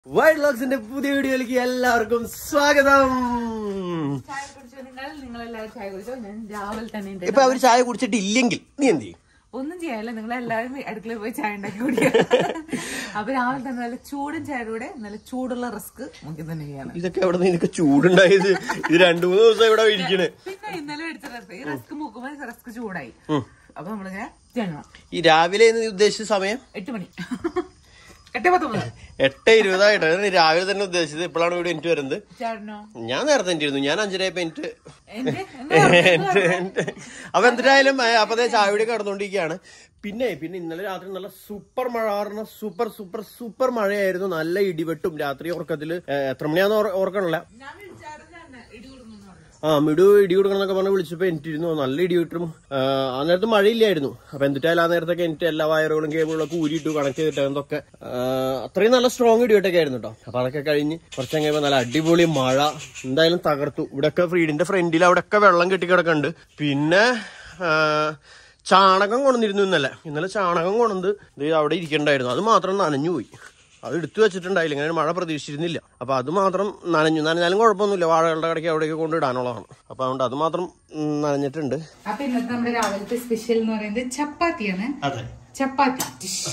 Wild ലോക്സിന്റെ പുതിയ വീഡിയോയിലേക്ക് എല്ലാവർക്കും സ്വാഗതം ചായ കുടിച്ചോ നിങ്ങൾ നിങ്ങളെല്ലാവരും ചായ കുടിച്ചോ ഞാൻ രാവിലെ തന്നെ ഉണ്ട് ഇപ്പൊ അവര് ചായ കുടിച്ചിട്ടില്ലെങ്കിൽ നീ എന്ത് ചെയ്യും ഒന്നും ചെയ്യാനില്ല നിങ്ങൾ എല്ലാവരും അടുക്കളയിൽ പോയി ചായ ഉണ്ടാക്കി കുടിക്കുക അപ്പൊ രാവിലെ തന്നെ നല്ല ചൂടും ചായയുടെ കൂടെ നല്ല ചൂടുള്ള റിസ്ക് നമുക്ക് തന്നെ ചെയ്യണം ഇതൊക്കെ എവിടെ നിനക്ക് ചൂടുണ്ടായത് ഇത് രണ്ടു മൂന്ന് ദിവസം ഇവിടെ ഇരിക്കണ് പിന്നെ ഇന്നലെ മേടിച്ച റസ്ക് ഈ റസ്ക് മൂക്കുമ്പോൾ റസ്ക് ചൂടായി അപ്പൊ നമ്മളിങ്ങനെ ചെയ്യണം ഈ രാവിലെ എന്ന് നീ ഉദ്ദേശിച്ച സമയം എട്ട് മണി എട്ട് പത്തൊമ്പത് എട്ട് ഇരുപതായിട്ടാണ് നീ രാവിലെ തന്നെ ഉദ്ദേശിച്ചത് ഇപ്പോഴാണ് ഇവിടെ എനിക്ക് വരുന്നത് ചേട്ടനോ ഞാൻ നേരത്തെ എനിച്ചിരുന്നു ഞാൻ അഞ്ചരയപ്പോ എനിക്ക് എന്റെ എന്താ പറഞ്ഞത്? അപ്പൊ എന്തായാലും ഏ, അപ്പൊ ദേ ചായ കൂടി കടന്നുകൊണ്ടിരിക്കുകയാണ് പിന്നെ പിന്നെ ഇന്നലെ രാത്രി നല്ല സൂപ്പർ മഴ പറഞ്ഞ സൂപ്പർ സൂപ്പർ സൂപ്പർ മഴയായിരുന്നു നല്ല ഇടിവെട്ടും രാത്രി ഉറക്കത്തില് ഏ, എത്ര മണിയാന്ന് ഓർ- ഓർക്കണില്ല ഞാൻ വിളിച്ചായിരുന്നു തന്നെ ഇടി കൊടുക്കുന്നു പറഞ്ഞു ആ മിടു ഇടി കൊടുക്കണം എന്നൊക്കെ പറഞ്ഞ് വിളിച്ചപ്പോ എനിട്ടിരുന്നു നല്ല ഇടി കിട്ടും ആ നേരത്ത് മഴയില്ലായിരുന്നു അപ്പൊ എന്നിട്ടായാലും ആ നേരത്തൊക്കെ എനിക്ക് എല്ലാ വയറുകളും കേബിളും ഒക്കെ ഊരിയിട്ടു കണക്ട് ചെയ്തിട്ട് എന്തൊക്കെ അത്രയും നല്ല സ്ട്രോങ് ഇടിവെട്ടൊക്കെ ആയിരുന്നു കേട്ടോ അപ്പൊ അതൊക്കെ കഴിഞ്ഞ് കുറച്ച് കഴിയുമ്പോൾ നല്ല അടിപൊളി മഴ എന്തായാലും തകർത്തു ഇവിടെയൊക്കെ ഫ്രീഡിന്റെ ഫ്രണ്ടിൽ അവിടെയൊക്കെ വെള്ളം കെട്ടിക്കിടക്കുന്നുണ്ട് പിന്നെ ആ, ചാണകം കൊണ്ടുവന്നിരുന്നു ഇന്നലെ ഇന്നലെ ചാണകം കൊണ്ടുവന്ന് ഇത് അവിടെ ഇരിക്കണ്ടായിരുന്നു അത് മാത്രം നനഞ്ഞു പോയി അത് എടുത്തു വെച്ചിട്ടുണ്ടായില്ല ഇങ്ങനെ മഴ പ്രതീക്ഷിച്ചിരുന്നില്ല അപ്പൊ അത് മാത്രം നനഞ്ഞു നനഞ്ഞാലും കുഴപ്പമൊന്നുമില്ല വാഴകളുടെ കടയ്ക്ക് അവിടേക്ക് കൊണ്ടിടാനുള്ളതാണ് അപ്പൊ അതുകൊണ്ട് അത് മാത്രം ഉം, നനഞ്ഞിട്ടുണ്ട് അപ്പൊ ഇന്നത്തെ നമ്മുടെ രാവിലത്തെ സ്പെഷ്യൽ എന്ന് പറയുന്നത് ചപ്പാത്തിയാണ് അതെ ചപ്പാത്തി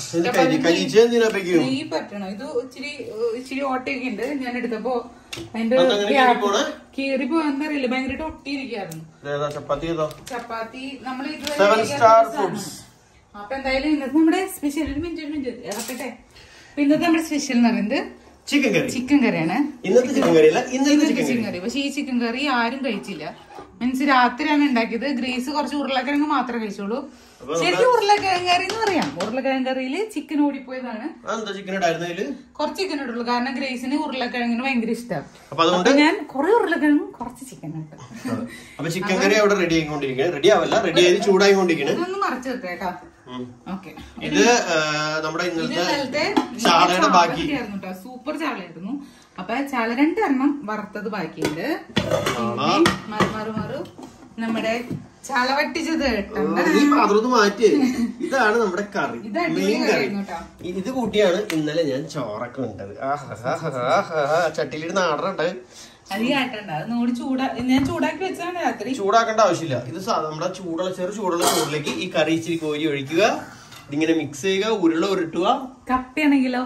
എന്തിനാ ഈ പറ്റണം ഇത് ഇച്ചിരി ഏഹ്, ഇച്ചിരി ഓട്ടയൊക്കെ ഉണ്ട് ഞാൻ എടുത്തപ്പോ അതിന്റെ അതങ്ങനെ കീറിപ്പോണെ? കീറി പോയെന്നറിയില്ല ഭയങ്കരമായിട്ട് ഒട്ടിയിരിക്കായിരുന്നു ചപ്പാത്തി ഏതാ ചപ്പാത്തി നമ്മൾ ഇതുവരെ Seven കഴിക്കാത്ത star സാധനമാണ്. അപ്പൊ എന്തായാലും ഇന്നത്തെ നമ്മുടെ സ്പെഷ്യൽ ഒരു മിനിറ്റ് ഒരു മിനിറ്റ് ഇറക്കട്ടെ അപ്പൊ ഇന്നത്തെ നമ്മുടെ സ്പെഷ്യൽ എന്ന് പറയുന്നത് ചിക്കൻ കറി ചിക്കൻ കറിയാണ് ഇന്നത്തെ ചിക്കൻ കറി അല്ല ഇന്നലത്തെ ഇന്നത്തെ ചിക്കൻ ചിക്കൻ കറി പക്ഷെ ഈ ചിക്കൻ കറി ആരും കഴിച്ചില്ല മീൻസ് രാത്രിയാണ് ഉണ്ടാക്കിയത് ഗ്രീസ് കുറച്ച് ഉരുളക്കിഴങ്ങ് മാത്രമേ കഴിച്ചോളൂ ശരിക്കും ഉരുളക്കിഴങ്ങ് കറി എന്ന് പറയാം ഉരുളക്കിഴങ്ങ് കറിയില് ചിക്കൻ ഓടിപ്പോയതാണ് എന്താ ചിക്കൻ ഇടായിരുന്നതില് കുറച്ച് ചിക്കൻ ഇട്ടുള്ളൂ കാരണം ഗ്രേസിന് ഉരുളക്കിഴങ്ങിന് ഭയങ്കര ഇഷ്ടമാണ് അപ്പൊ അതുകൊണ്ട് അപ്പൊ ഞാൻ കുറെ ഉരുളക്കിഴങ്ങും കുറച്ച് ചിക്കൻ ഇട്ടു അപ്പൊ ചിക്കൻ കറി അവിടെ റെഡി ആയിക്കൊണ്ടിരിക്കുന്നത് റെഡി ആവല്ല റെഡി ആയി ചൂടായിക്കൊണ്ടിരിക്കുന്നത് ഇതൊന്ന് മറച്ചു വെക്കേട്ടോ ഓക്കെ ഇത് ആ, നമ്മുടെ ഇത് ഇന്നലത്തെ ഇന്നലത്തെ ചാളയുടെ ബാക്കി ആയിരുന്നു കേട്ടോ സൂപ്പർ ചാളയായിരുന്നു അപ്പൊ ചാള രണ്ടെണ്ണം വറുത്തത് ബാക്കിയുണ്ട് പിന്നെ മറു മറു മറു നമ്മുടെ ചാള വട്ടിച്ചത് കേട്ടോ ഈ പാത്രത്ത് മാറ്റി ഇതാണ് നമ്മുടെ കറി ഇത് അടിപൊളി മെയിൻ കറി കറിയായിരുന്നു കേട്ടോ ഇത് കൂട്ടിയാണ് ഇന്നലെ ഞാൻ ചോറൊക്കെ ഉണ്ടത് ചട്ടിയിലിരുന്ന് ആടറുണ്ട് അത് കേട്ടണ്ട അത് നോടി ചൂടാ ഞാൻ ചൂടാക്കി വെച്ചാണ് രാത്രി ചൂടാക്കേണ്ട ആവശ്യമില്ല ഇത് സാ- നമ്മുടെ ചൂടുള്ള ചെറു ചൂടുള്ള ചോറിലേക്ക് ഈ കറി ഇച്ചിരി കോരി ഒഴിക്കുക ഇതിങ്ങനെ മിക്സ് ചെയ്യുക ഉരുള ഉരുട്ടുക കപ്പയാണെങ്കിലോ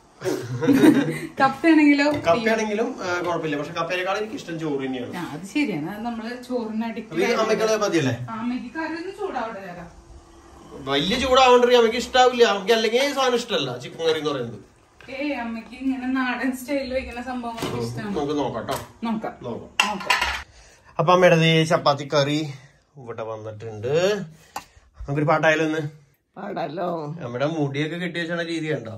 കപ്പയാണെങ്കിലോ കപ്പയാണെങ്കിലും ആ, കുഴപ്പമില്ല പക്ഷെ കപ്പയേക്കാളും എനിക്ക് ഇഷ്ടം ചോറ് തന്നെയാണ് ആ, അത് ശരിയാണ് അത് നമ്മള് ചോറിന് അപ്പൊ ഇത് അടിക്കുക അമ്മയ്ക്കുള്ള മതിയല്ലേ അമ്മയ്ക്ക് കറി ഒന്ന് ചൂടാവട്ടെ ചേട്ടാ വലിയ ചൂടാവണ്ടേ അമ്മയ്ക്ക് ഇഷ്ടാവില്ല അമ്മയ്ക്ക് അല്ലെങ്കിൽ ഈ സാധനം ഇഷ്ടമല്ല ചിക്കൻ കറി എന്ന് പറയുന്നത് ഏ അമ്മയ്ക്ക് ഇങ്ങനെ നാടൻ സ്റ്റൈലിൽ വെക്കുന്ന സംഭവങ്ങളൊക്കെ ഇഷ്ടമാണ് നമുക്ക് നോക്കാം കേട്ടോ നോക്കാം നോക്കാം നോക്കാം അപ്പൊ അമ്മയുടെ ദേ ചപ്പാത്തി കറി ഇവിടെ വന്നിട്ടുണ്ട് നമുക്കൊരു പാട്ടായാലോ ഒന്ന് പാടല്ലോ നമ്മുടെ മുടിയൊക്കെ കെട്ടി വെച്ചാണ് രീതി കണ്ടോ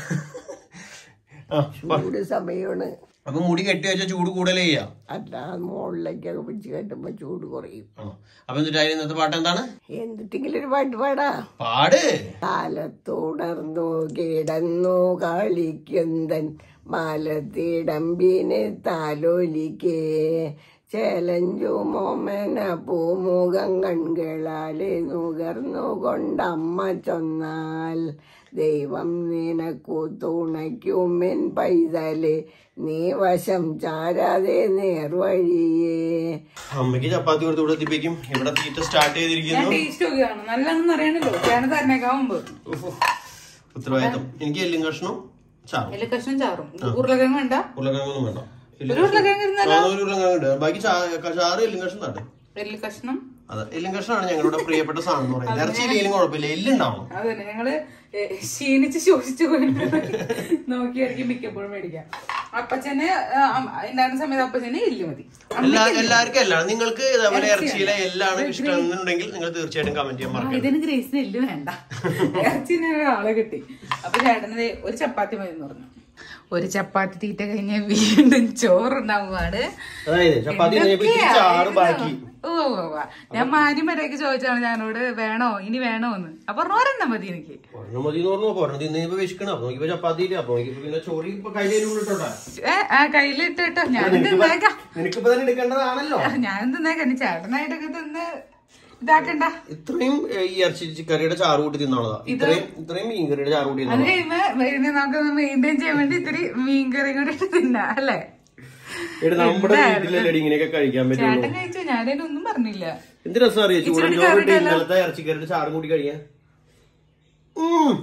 ആ, പ- ചൂട് സമയമാണ് അപ്പൊ മുടി കെട്ടി വെച്ച ചൂട് കൂടുതലേ ചെയ്യാം അല്ല മുകളിലേക്കൊക്കെ പിടിച്ച് കെട്ടുമ്പോ ചൂട് കുറയും ആണോ അപ്പൊ എന്നിട്ട് അതിന് ഇന്നത്തെ പാട്ട് എന്താണ് എന്തിട്ടെങ്കിലും ഒരു പാട്ട് പാടാ പാട് കാലത്തുടർന്നു കിടന്നു കളിക്കുന്നൻ മാലത്തിടമ്പിനെ താലോലിക്കേ ചേലഞ്ചു മോമന പൂമുഖം കൺകളാലെ നുകർന്നു കൊണ്ടമ്മ ചൊന്നാൽ ദൈവം നിനക്കു തുണയ്ക്കുമെൻ പൈതലെ നീ വശം ചാരാതെ നേർവഴിയേ അമ്മയ്ക്ക് ചപ്പാത്തി കൊടുത്ത് ഇവിടെ എത്തിപ്പിക്കും ഇവിടെ തീറ്റ സ്റ്റാർട്ട് ഞാൻ ചെയ്തിരിക്കുന്നു ടേസ്റ്റ് നോക്കിയതാണ് നല്ലതെന്ന് അറിയണല്ലോ ഞാൻ തരണേക്കാ മുമ്പ് ഉഫ്. ഉത്തരവാദിത്തം എനിക്ക് എല്ലും കഷ്ണം ചാറും അതിൽ കഷ്ണം ചാറും ഉരുളക്കിഴങ്ങ് വേണ്ട ഉരുളക്കിഴങ്ങൊന്നും വേണ്ട എല്ലും ഒരു ഉരുളക്കിഴങ്ങ് ഇരുന്നാലോ ആ, ഒരു ഉരുളക്കിഴങ്ങ് ഉണ്ട് ബാക്കി ചാ- ചാറ് എല്ലും കഷ്ണം താട്ടെ വലിയ കഷ്ണം അതെ എല്ലും കഷ്ണമാണ് ഞങ്ങളുടെ പ്രിയപ്പെട്ട സാധനം എന്ന് പറയുന്നത് ഇറച്ചി ഇല്ലെങ്കിലും കുഴപ്പമില്ല എല്ലുണ്ടാവണം അതന്നെ ഞങ്ങള് ഏ, ക്ഷീണിച്ച് ശോഷിച്ചു പോയിട്ട് നോക്കിയായിരിക്കും മിക്കപ്പോഴും മേടിക്കാം അപ്പച്ചന് ആ, അം- ഉണ്ടാകുന്ന സമയത്ത് അപ്പച്ചന് ഇല്ല മതി എല്ലാ എല്ലാവർക്കും എല്ലാം നിങ്ങൾക്ക് ഇതേപോലെ ഇറച്ചിയിലെ എല്ലാണ് ഇഷ്ടം എന്നുണ്ടെങ്കിൽ നിങ്ങൾ തീർച്ചയായിട്ടും കമന്റ് ചെയ്യാൻ ആ, മറക്കരുത് ഇതിന് ഗ്രേസിന് എല്ല് വേണ്ട ഇറച്ചിന് ഒരാളെ കിട്ടി അപ്പൊ ചേട്ടന് ദേ ഒരു ചപ്പാത്തി മതി എന്ന് പറഞ്ഞു ഒരു ചപ്പാത്തി തീറ്റ കഴിഞ്ഞ വീണ്ടും ചോറുണ്ടാവുകയാണ് അതായത് ചപ്പാത്തി കഴിഞ്ഞപ്പോ ഇത്തിരി ചാറ് ബാക്കി ഓ ഓ, ഓ. ഞാൻ മാരി വരെയൊക്കെ ചോദിച്ചാണ് ഞാനോട് വേണോ ഇനി വേണോ എന്ന് അപ്പൊ പറഞ്ഞു ഒരെണ്ണം മതി എനിക്ക് ഒരെണ്ണം മതി എന്ന് പറഞ്ഞു ഒരെണ്ണം തിന്നിപ്പോ വിശക്കണം അപ്പൊ നോക്കിയപ്പോ ചപ്പാത്തി ഇല്ല അപ്പൊ നോക്കിയപ്പോ പിന്നെ ചോറി ഇപ്പൊ കയ്യിലിട്ടോട്ടെ ഏ ആ കയ്യിലിട്ടിട്ടോ ഞാൻ തിന്നേക്കാം നിനക്കിപ്പോ തന്നെ എടുക്കേണ്ടതാണല്ലോ ഞാൻ തിന്നേക്കാം ഇനി ചേട്ടനായിട്ടൊക്കെ തിന്ന് ഇതാക്കണ്ട ഇത്രയും ഏ, ഈ ഇറച്ചി കറിയുടെ ചാറ് കൂട്ടി തിന്നാളതാ ഇത്രയും ഇത്രയും മീൻ കറിയുടെ ചാറ് കൂട്ടി അത് തിന്നാളാ കഴിയുമ്പോ ഇനി നമുക്ക് മെയിൻറ്റെയിൻ ചെയ്യാൻ വേണ്ടി ഇത്തിരി മീൻകറി കൂടി ഇട്ട് തിന്നാ അല്ലേ എടി നമ്മുടെ വീട്ടിലല്ലേ ഇങ്ങനെയൊക്കെ കഴിക്കാൻ പറ്റുള്ളൂ ചേട്ടൻ കഴിച്ചു ഞാനതിനൊന്നും പറഞ്ഞില്ല എന്ത് രസം അറിയോ ചൂടൻ ചോറിട്ട് ഇന്നലത്തെ ഇറച്ചിക്കറിയുടെ ചാറും കൂടി കഴിയാൻ ഉം.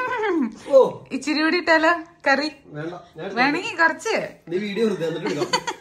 ഓ ഇച്ചിരി കൂടി ഇട്ടാലോ കറി വേണ്ട ഞാൻ വേണമെങ്കിൽ കുറച്ച് നീ വീഡിയോ എടുത്ത് എന്നിട്ട് എടുക്കാം